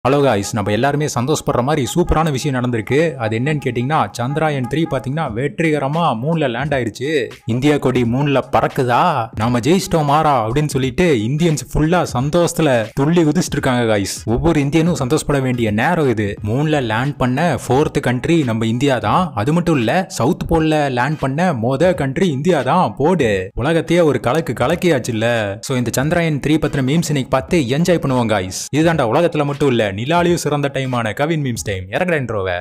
Hello guys நம்ம எல்லாருமே சந்தோஷப்படுற மாதிரி சூப்பரான விஷயம் நடந்திருக்கு அது என்னன்னு கேட்டிங்கன்னா சந்திராயன் த்ரீ பார்த்தீங்கன்னா வெற்றிகரமா மூணுல லேண்ட் ஆயிருச்சு இந்தியா கொடி மூணுல பறக்குதா நாம ஜெயிச்சிட்டோம் மாறா அப்படின்னு சொல்லிட்டு இந்தியன்ஸ் ஃபுல்லா சந்தோஷத்துல துள்ளி குதிச்சிட்டு இருக்காங்க காய்ஸ் ஒவ்வொரு இந்தியனும் சந்தோஷப்பட வேண்டிய நேரம் இது மூணுல லேண்ட் பண்ண ஃபோர்த் கண்ட்ரி நம்ம இந்தியா தான் அது மட்டும் இல்ல சவுத் போல்ல லேண்ட் பண்ண மொத கண்ட்ரி இந்தியா தான் போடு உலகத்தையே ஒரு கலக்கு கலக்கியாச்சுல்ல சோ இந்த சந்திராயன் த்ரீ பத்தின மீம்ஸ் இன்னைக்கு பார்த்து என்ஜாய் பண்ணுவோம் காய்ஸ் இதுதான்டா உலகத்துல மட்டும் இல்ல நிலாலையும் சிறந்த டைமான கவின் மீம்ஸ் டைம் இறங்குறேன்றோவ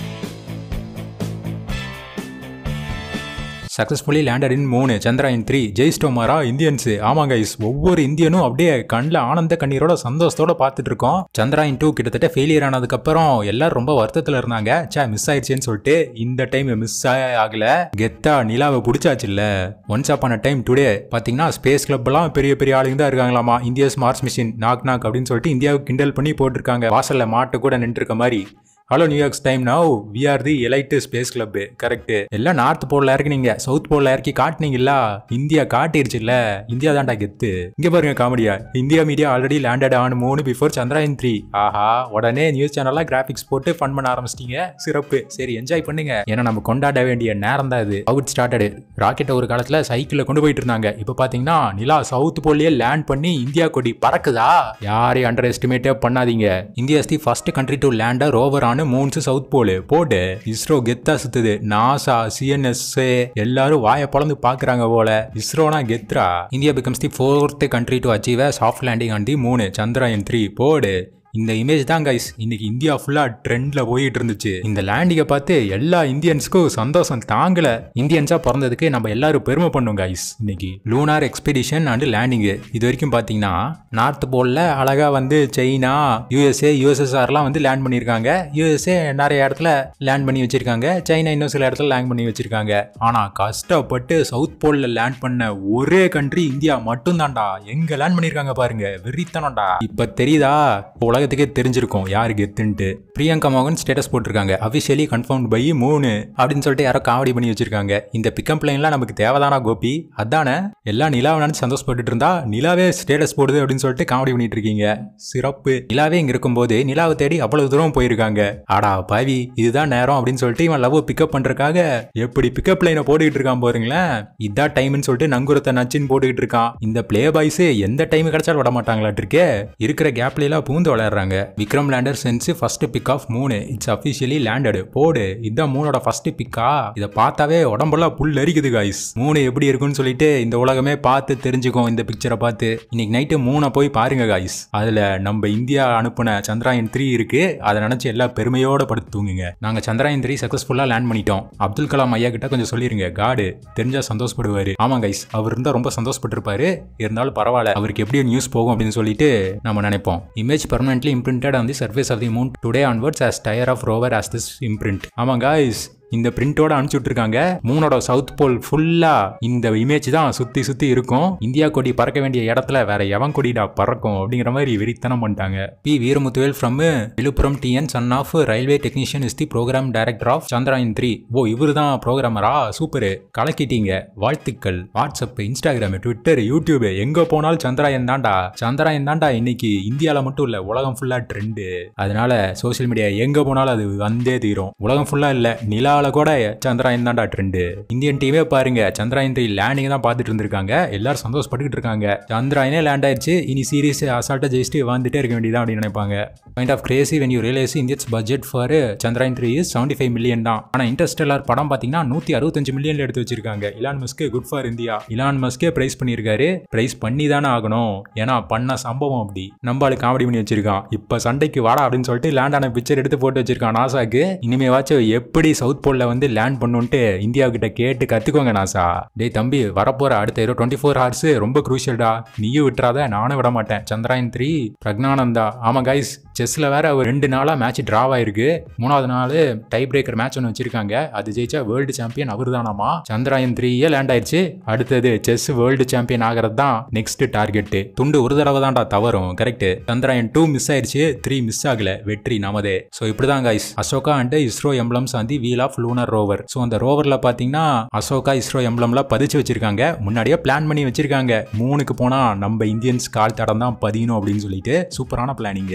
successfully landed in moon Chandrayaan three ஜெயிஸ்டோமாரா இந்தியன்ஸ் ஆமாங்க guys. ஒவ்வொரு இந்தியனும் அப்படியே கண்ணில் ஆனந்த கண்ணீரோட சந்தோஷத்தோட பார்த்துட்டு இருக்கோம் சந்திராயன் டூ கிட்டத்தட்ட ஃபெயிலியர் ஆனதுக்கப்புறம் எல்லாரும் ரொம்ப வருத்தத்தில் இருந்தாங்க சே மிஸ் ஆயிடுச்சேன்னு சொல்லிட்டு இந்த டைம் மிஸ் ஆகல கெத்தா நிலாவை பிடிச்சாச்சுல்ல ஒன்ஸ் அப்பான டைம் டுடே பார்த்தீங்கன்னா ஸ்பேஸ் கிளப்லாம் பெரிய பெரிய ஆளுங்க தான் இருக்காங்களாமா India's Mars mission knock knock அப்படின்னு சொல்லிட்டு இந்தியாவுக்கு கிண்டல் பண்ணி போட்டிருக்காங்க வாசல்ல மாட்டு கூட நின்று இருக்க மாதிரி hello New York's time now we are the elite space club correct எல்லாம் நார்த் போல்ல இறக்குனீங்க சவுத் போல்ல இறக்கி காட்டுனீங்கல்ல இந்தியா காட்டிருச்சுல்ல இந்தியா தான்டா கெத்து இங்க பாருங்க காமெடியா India media already landed on moon before Chandrayaan three ஆஹா உடனே நியூஸ் சேனல்லாம் கிராபிக்ஸ் போட்டு ஃபன் பண்ண ஆரம்பிச்சிட்டீங்க சிறப்பு சரி என்ஜாய் பண்ணுங்க ஏன்னா நம்ம கொண்டாட வேண்டிய நேரம் தான் இது அவுட் ஸ்டார்டடு ராக்கெட்டை ஒரு காலத்துல சைக்கிள்ல கொண்டு போயிட்டு இருந்தாங்க இப்போ பாத்தீங்கன்னா நிலா சவுத் போல்லயே லேண்ட் பண்ணி இந்தியா கொடி பறக்குதா யாரையும் அண்டர் எஸ்டிமேட்டே பண்ணாதீங்க India the first country to land rover on moon's south pole போடு இஸ்ரோ கெத்தா சுத்துது நாசா சிஎன்எஸ் எல்லாரும் வாயை பொழந்து பாக்குறாங்க போல இஸ்ரோனா கெத்ரா India becomes the fourth country to achieve soft landing on the moon Chandrayaan three போடு இந்த இமேஜ் தான் கைஸ் இன்னைக்கு இந்தியா ஃபுல்லா ட்ரெண்ட்ல போயிட்டு இருந்துச்சு இந்த லேண்டிங்கை பார்த்து எல்லா இந்தியன்ஸ்க்கும் சந்தோஷம் தாங்கல இந்தியன்ஸா பிறந்ததுக்கு நம்ம எல்லாரும் பெருமை பண்ணோம் கைஸ் இன்னைக்கு லூனார் எக்ஸ்பெடிஷன் அண்ட் லேண்டிங் இது வரைக்கும் பாத்தீங்கன்னா நார்த் போல்ல அழகா வந்து சைனா யூஎஸ்ஏ யூஎஸ்எஸ்ஆர்லாம் வந்து லேண்ட் பண்ணியிருக்காங்க யூஎஸ்ஏ நிறைய இடத்துல லேண்ட் பண்ணி வச்சிருக்காங்க சைனா இன்னும் சில இடத்துல லேண்ட் பண்ணி வச்சிருக்காங்க ஆனா கஷ்டப்பட்டு சவுத் போல்ல லேண்ட் பண்ண ஒரே கண்ட்ரி இந்தியா மட்டும்தான்டா எங்க லேண்ட் பண்ணியிருக்காங்க பாருங்க வெறித்தனம்டா இப்ப தெரியுதா உலக உலகத்துக்கே தெரிஞ்சிருக்கும் யாரு கெத்துன்ட்டு பிரியங்கா மோகன் ஸ்டேட்டஸ் போட்டிருக்காங்க அபிஷியலி கன்ஃபார்ம் பை மூணு அப்படின்னு சொல்லிட்டு யாரோ காமெடி பண்ணி வச்சிருக்காங்க இந்த பிக்கப் லைன்லாம் நமக்கு தேவைதானா கோபி அதானே எல்லாம் நிலாவை நினைச்சு சந்தோஷப்பட்டுட்டு இருந்தா நிலாவே ஸ்டேட்டஸ் போடுது அப்படின்னு சொல்லிட்டு காமெடி பண்ணிட்டு இருக்கீங்க சிறப்பு நிலாவே இங்க இருக்கும்போது நிலாவை தேடி அவ்வளவு தூரம் போயிருக்காங்க ஆடா பாவி இதுதான் நேரம் அப்படின்னு சொல்லிட்டு இவன் லவ் பிக்கப் பண்றதுக்காக எப்படி பிக்கப் லைனை போட்டுக்கிட்டு இருக்கான் பாருங்களேன் இதான் டைம்னு சொல்லிட்டு நங்குரத்தை நச்சுன்னு போட்டுக்கிட்டு இருக்கான் இந்த பிளே பாய்ஸ் எந்த டைம் கிடைச்சாலும் விட மாட்டாங்களாட்டு இருக்கே இருக்கிற கேப்ல எல்லாம் பூந்து விளையாடுறாங்க Vikram lander sends first pic of moon it's officially landed போடு இதுதான் மூணோட ஃபர்ஸ்ட் பிக்கா இதை பார்த்தாவே உடம்பெல்லாம் புல் அரிக்குது காய்ஸ் மூணு எப்படி இருக்குன்னு சொல்லிட்டு இந்த உலகமே பார்த்து தெரிஞ்சுக்கும் இந்த பிக்சரை பார்த்து இன்னைக்கு நைட்டு மூணை போய் பாருங்க காய்ஸ் அதுல நம்ம இந்தியா அனுப்புன சந்திராயன் த்ரீ இருக்கு அதை நினைச்சு எல்லா பெருமையோட படுத்து தூங்குங்க நாங்க சந்திராயன் த்ரீ சக்சஸ்ஃபுல்லா லேண்ட் பண்ணிட்டோம் அப்துல் கலாம் ஐயா கிட்ட கொஞ்சம் சொல்லிருங்க காடு தெரிஞ்சா சந்தோஷப்படுவாரு ஆமா கைஸ் அவர் இருந்தா ரொம்ப சந்தோஷப்பட்டிருப்பாரு இருந்தாலும் பரவாயில்ல அவருக்கு எப்படி நியூஸ் போகும் அப்படின்னு சொல்லிட்டு நம்ம நினைப்போம் image permanently imprinted on the surface of the moon today onwards as tire of rover as this imprint ஆமா guys இந்த பிரிண்டோட அனுப்பிச்சு விட்டுருக்காங்க மூணோட சவுத் போல் ஃபுல்லா இந்த இமேஜ் தான் சுத்தி சுத்தி இருக்கும் இந்தியா கொடி பறக்க வேண்டிய இடத்துல வேற எவன் கொடிடா பறக்கும் அப்படிங்கிற மாதிரி வெறித்தனம் பண்ணிட்டாங்க P Veeramuthuvel from Villupuram TN son of railway technician is the program director of Chandrayaan three ஓ இவரு தான் ப்ரோக்ராமரா சூப்பர் கலக்கிட்டீங்க வாழ்த்துக்கள் வாட்ஸ்அப் இன்ஸ்டாகிராம் ட்விட்டர் யூடியூப் எங்க போனாலும் சந்திராயன் தான்டா சந்திராயன் தான்டா இன்னைக்கு இந்தியால மட்டும் இல்ல உலகம் ஃபுல்லா ட்ரெண்டு அதனால சோசியல் மீடியா எங்க போனாலும் அது வந்தே தீரும் உலகம் ஃபுல்லா இல்ல நிலால கூட சந்திராயன் தான்டா ட்ரெண்டு இந்தியன் டீமே பாருங்க சந்திராயன் த்ரீ லேண்டிங் தான் பார்த்துட்டு இருந்திருக்காங்க எல்லாரும் சந்தோஷப்பட்டுக்கிட்டு இருக்காங்க சந்திராயனே லேண்ட் ஆயிடுச்சு இனி சீரியஸ் அசால்ட்டா ஜெயிச்சுட்டு வந்துட்டே இருக்க வேண்டியதான் அப்படின்னு நினைப்பாங்க mind of crazy when you realise Indians budget for Chandrayaan three is seventy five million தான் ஆனா இன்டர்ஸ்டெல்லார் படம் பாத்தீங்கன்னா நூத்தி அறுபத்தஞ்சு மில்லியன்ல எடுத்து வச்சிருக்காங்க இலான் மஸ்க்கு குட் ஃபார் இந்தியா இலான் மஸ்கே பிரைஸ் பண்ணியிருக்காரு பிரைஸ் பண்ணி தானே ஆகணும் ஏன்னா பண்ண சம்பவம் அப்படி நம்ம ஆளு காமெடி பண்ணி வச்சிருக்கான் இப்ப சண்டைக்கு வாடா அப்படின்னு சொல்லிட்டு லேண்ட் ஆன பிக்சர் எடுத்து போட்டு வச்சிருக்கான் நாசாக்கு இனிமே வாச்சும் எப்படி சவுத் போல்ல வந்து லேண்ட் பண்ணுன்ட்டு இந்தியா கிட்ட கேட்டு கத்துக்கோங்க நாசா டேய் தம்பி வரப்போற அடுத்த இருபது டுவெண்ட்டி ஃபோர் ஹவர்ஸ் ரொம்ப குரூஷியல்டா நீயும் விட்டுறாத நானும் விட மாட்டேன் சந்திராயன் த்ரீ பிரக்னானந்தா ஆமா கைஸ் செஸ்ல வேற ஒரு ரெண்டு நாளா மேட்ச் டிராவ் ஆயிருக்கு மூணாவது நாள் டை பிரேக்கர் மேட்ச் ஒன்று வச்சிருக்காங்க அது ஜெயிச்சா வேர்ல்டு சாம்பியன் அவர் தானாமா சந்திராயன் த்ரீயே லேண்ட் ஆயிடுச்சு அடுத்தது செஸ் வேர்ல்டு சாம்பியன் ஆகிறது தான் நெக்ஸ்ட் டார்கெட் துண்டு ஒரு தடவை தான்டா தவறும் கரெக்ட் சந்திராயன் டூ மிஸ் ஆயிடுச்சு த்ரீ மிஸ் ஆகல வெற்றி நமதே ஸோ இப்படிதான் guys Ashoka and ISRO emblems on the wheel of lunar rover so அந்த ரோவர்ல பாத்தீங்கன்னா அசோகா இஸ்ரோ எம்ப்ளம்லாம் பதிச்சு வச்சிருக்காங்க முன்னாடியே பிளான் பண்ணி வச்சிருக்காங்க மூணுக்கு போனா நம்ம இந்தியன்ஸ் கால் தடம் தான் பதியணும் அப்படின்னு சொல்லிட்டு சூப்பரான பிளானிங் இந்த மிஷின்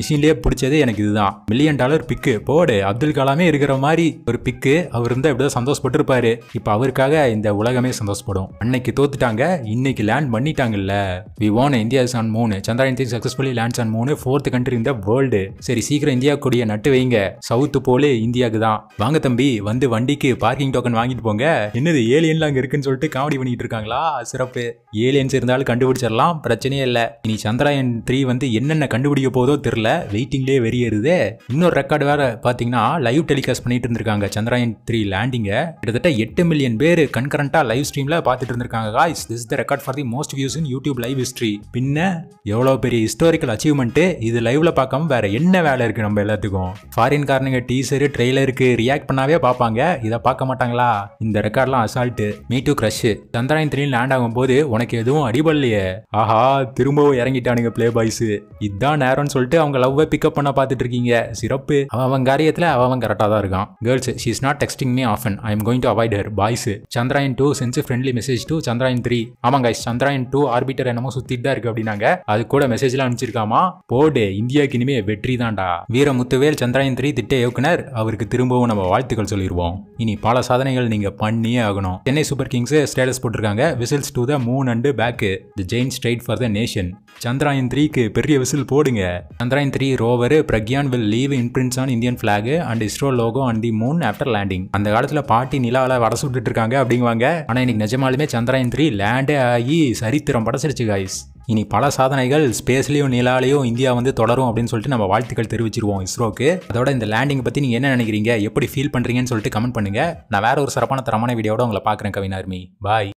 மிஷின்லயே பிடிச்சது எனக்கு இதுதான் மில்லியன் டாலர் பிக்கு போடு அப்துல் கலாமே இருக்கிற மாதிரி ஒரு பிக்கு அவர் இருந்தா எப்படியோ சந்தோஷப்பட்டிருப்பாரு இப்போ அவருக்காக இந்த உலகமே சந்தோஷப்படும் அன்னைக்கு தோத்துட்டாங்க இன்னைக்கு லேண்ட் பண்ணிட்டாங்கல்ல we won India is on moon Chandrayaan three successfully lands on moon fourth country இந்த வேர்ல்டு சரி சீக்கிரம் இந்தியா கூடிய நட்டு வைங்க சவுத்து போல இந்தியாவுக்கு தான் வாங்க தம்பி வந்து வண்டிக்கு பார்க்கிங் டோக்கன் வாங்கிட்டு போங்க என்னது ஏலியன்ல அங்க இருக்குன்னு சொல்லிட்டு காமெடி பண்ணிட்டு இருக்காங்களா சிறப்பு ஏலியன்ஸ் இருந்தாலும் கண்டுபிடிச்சிடலாம் பிரச்சனையே இல்லை இனி சந்திராயன் த்ரீ வந்து என்னென்ன கண்டுபிடிக்க போதோ தெரியல வெயிட்டிங்லேயே வெறியேறுது இன்னொரு ரெக்கார்டு வேற பார்த்தீங்கன்னா லைவ் டெலிகாஸ்ட் பண்ணிட்டு இருந்திருக்காங்க சந்திராயன் த்ரீ லேண்டிங்க கிட்டத்தட்ட எட்டு மில்லியன் பேர் கன்கரண்டா லைவ் ஸ்ட்ரீம்ல பார்த்துட்டு இருந்திருக்காங்க guys this the record for the most views in YouTube live history பின்ன எவ்வளோ பெரிய ஹிஸ்டாரிக்கல் அச்சீவ்மெண்ட் இது லைவ்ல பார்க்காம வேற என்ன வேலை இருக்கு நம்ம எல்லாத்துக்கும் ஃபாரின் காரனுங்க டீசரு ட்ரெய்லருக்கு ரியாக்ட் பண்ணாவே பார்ப்பாங்க இதை பார்க்க மாட்டாங்களா இந்த ரெக்கார்ட்லாம் அசால்ட்டு me to crush Chandrayaan three land ஆகும்போது உனக்கு எதுவும் அடிபடலையே ஆஹா திரும்பவும் இறங்கிட்டானுங்க ப்ளே பாய்ஸ் இதான் நேரம்னு சொல்லிட்டு அவங்க லவ்வை பிக்கப் பண்ண பார்த்துட்டு இருக்கீங்க சிறப்பு அவன் அவன் காரியத்தில் அவன் அவன் கரெக்டாக தான் இருக்கான் girls she is not texting me often I am going to avoid her boys Chandrayaan two sends friendly message to Chandrayaan three ஆமாங்க guys, சந்திராயன் டூ ஆர்பிட்டர் என்னமோ சுத்திட்டு தான் இருக்கு அப்படின்னாங்க அது கூட மெசேஜ்லாம் அனுப்பிச்சிருக்காமா போடு இந்தியாவுக்கு இனிமே வெற்றி தான்டா வீர முத்துவேல் சந்திராயன் த்ரீ திட்ட இயக்குனர் அவருக்கு திரும்பவும் நம்ம வாழ்த்துக்கள் சொல்லிடுவோம் இனி பல சாதனைகள் நீங்க பண்ணியே ஆகணும் சென்னை சூப்பர் கிங்ஸ் ஸ்டேட்டஸ் போட்டிருக்காங்க whistles to the moon and back the gain straight for the nation Chandrayaan த்ரீக்கு பெரிய விசில் போடுங்க Chandrayaan three rover Pragyan will leave imprints on Indian flag and ISRO logo and the moon after landing அந்த காலத்துல பாட்டி நிலாவில் வட சுட்டுட்டு இருக்காங்க அப்படிங்குவாங்க ஆனா இன்னைக்கு நிஜமாலுமே சந்திராயன் த்ரீ லேண்டே ஆகி சரித்திரம் படைச்சிருச்சு காய்ஸ் இனி பல சாதனைகள் ஸ்பேஸ்லயும் நிலாலையும் இந்தியா வந்து தொடரும் அப்படின்னு சொல்லிட்டு நம்ம வாழ்த்துக்கள் தெரிவிச்சிருவோம் இஸ்ரோக்கு அதோட இந்த லேண்டிங் பத்தி நீங்க என்ன நினைக்கிறீங்க எப்படி ஃபீல் பண்றீங்கன்னு சொல்லிட்டு கமெண்ட் பண்ணுங்க நான் வேற ஒரு சிறப்பான தரமான வீடியோட உங்களை பார்க்குறேன் கவினார்மி பாய்